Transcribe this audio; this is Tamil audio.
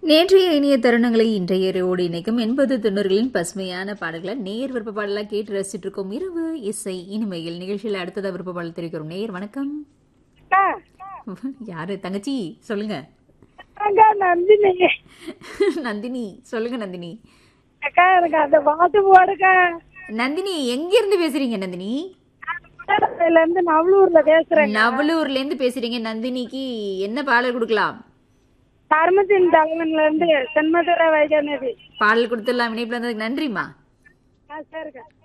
நேற்றைய இனிய தருணங்களை இன்றைய இரவோடு இணைக்கும் எண்பது தொண்ணூறுகளின் பசுமையான பாடல்களை நேர் விருப்ப பாடலாக கேட்டு ரசிச்சுட்டு இருக்கோம் இரவு இசை இனிமையில் நிகழ்ச்சியில் அடுத்ததா விருப்ப பாடல் தெரிவிக்கிறோம் நேர் வணக்கம் அக்கா, யாரு தங்கச்சி சொல்லுங்க அக்கா நந்தினி நந்தினி சொல்லுங்க நந்தினி அக்கா எனக்கு அந்த பாட்டு போடுக்கா நந்தினி எங்க இருந்து பேசுறீங்க நந்தினி இதுல இருந்து நவலூர்ல பேசுறேன் நவலூர்ல இருந்து பேசுறீங்க நந்தினிக்கு என்ன பாடல் கொடுக்கலாம் தர்மத்தின் தலைவன்ல இருந்து சென்மதுரை வைகநதி பாடல் கொடுத்துடலாம் இணைப்புல இருந்ததுக்கு நன்றிம்மா ஆ சரிக்கா